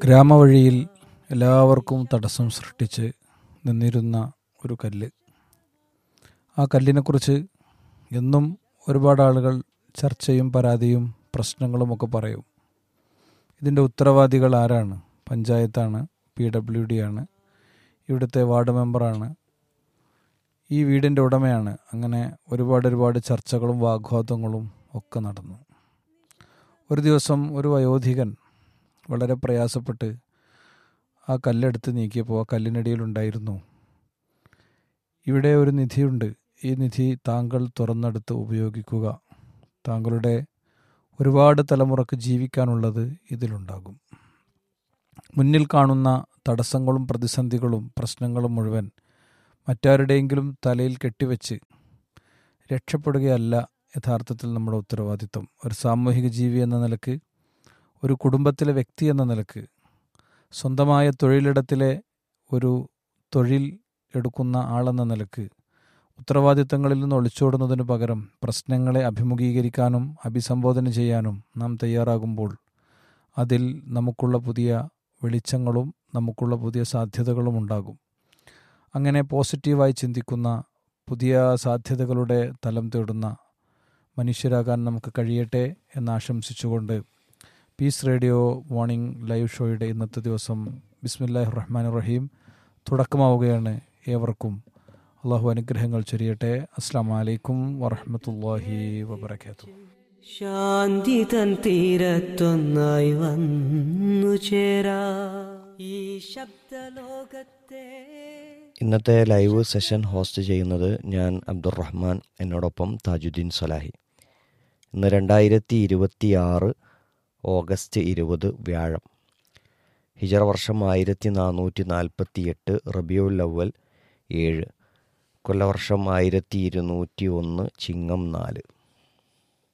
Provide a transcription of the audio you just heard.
ഗ്രാമവഴിയിൽ എല്ലാവർക്കും തടസ്സം സൃഷ്ടിച്ച് നിന്നിരുന്ന ഒരു കല്ല് ആ കല്ലിനെക്കുറിച്ച് എന്നും ഒരുപാട് ആളുകൾ ചർച്ചയും പരാതിയും പ്രശ്നങ്ങളുമൊക്കെ പറയും ഇതിൻ്റെ ഉത്തരവാദികൾ ആരാണ് പഞ്ചായത്താണ് പി ഡബ്ല്യു ഡി ആണ് ഇവിടുത്തെ വാർഡ് മെമ്പറാണ് ഈ വീടിൻ്റെ ഉടമയാണ് അങ്ങനെ ഒരുപാട് ഒരുപാട് ചർച്ചകളും വാഗ്വാദങ്ങളും ഒക്കെ നടന്നു ഒരു ദിവസം ഒരു വയോധികൻ വളരെ പ്രയാസപ്പെട്ട് ആ കല്ലെടുത്ത് നീക്കിയപ്പോൾ ആ കല്ലിനടിയിലുണ്ടായിരുന്നു ഇവിടെ ഒരു നിധിയുണ്ട് ഈ നിധി താങ്കൾ തുറന്നെടുത്ത് ഉപയോഗിക്കുക താങ്കളുടെ ഒരുപാട് തലമുറക്ക് ജീവിക്കാനുള്ളത് ഇതിലുണ്ടാകും മുന്നിൽ കാണുന്ന തടസ്സങ്ങളും പ്രതിസന്ധികളും പ്രശ്നങ്ങളും മുഴുവൻ മറ്റാരുടെയെങ്കിലും തലയിൽ കെട്ടിവെച്ച് രക്ഷപ്പെടുകയല്ല യഥാർത്ഥത്തിൽ നമ്മുടെ ഉത്തരവാദിത്വം ഒരു സാമൂഹിക ജീവി എന്ന നിലക്ക് ഒരു കുടുംബത്തിലെ വ്യക്തി എന്ന നിലക്ക് സ്വന്തമായ തൊഴിലിടത്തിലെ ഒരു തൊഴിൽ എടുക്കുന്ന ആളെന്ന നിലക്ക് ഉത്തരവാദിത്തങ്ങളിൽ നിന്ന് ഒളിച്ചോടുന്നതിനു പകരം പ്രശ്നങ്ങളെ അഭിമുഖീകരിക്കാനും അഭിസംബോധന ചെയ്യാനും നാം തയ്യാറാകുമ്പോൾ അതിൽ നമുക്കുള്ള പുതിയ വെളിച്ചങ്ങളും നമുക്കുള്ള പുതിയ സാധ്യതകളും ഉണ്ടാകും അങ്ങനെ പോസിറ്റീവായി ചിന്തിക്കുന്ന പുതിയ സാധ്യതകളുടെ തലം തേടുന്ന മനുഷ്യരാകാൻ നമുക്ക് കഴിയട്ടെ എന്ന് ആശംസിച്ചുകൊണ്ട് പീസ് റേഡിയോ മോർണിംഗ് ലൈവ് ഷോയുടെ ഇന്നത്തെ ദിവസം ബിസ്മില്ലാഹി റഹ്മാൻ റഹീം തുടക്കമാവുകയാണ് ഏവർക്കും അള്ളാഹു അനുഗ്രഹങ്ങൾ ചൊരിയട്ടെ അസ്സാം വലൈക്കും വറഹമത്തല്ലാഹി വബർക്കാത്തു ശാന്തി തൻ തീരത്തൊന്നായി വന്നു ചേരാ ഈ ശബ്ദലോകത്തെ ഇന്നത്തെ ലൈവ് സെഷൻ ഹോസ്റ്റ് ചെയ്യുന്നത് ഞാൻ അബ്ദുറഹ്മാൻ എന്നോടൊപ്പം താജുദ്ദീൻ സലാഹി ഇന്ന് രണ്ടായിരത്തി ഇരുപത്തി ആറ് ഓഗസ്റ്റ് ഇരുപത് വ്യാഴം ഹിജറ വർഷം ആയിരത്തി നാനൂറ്റി നാൽപ്പത്തി എട്ട് റബിയുൽ അവൽ ഏഴ് കൊല്ലവർഷം ആയിരത്തി ഇരുന്നൂറ്റി ഒന്ന് ചിങ്ങം നാല്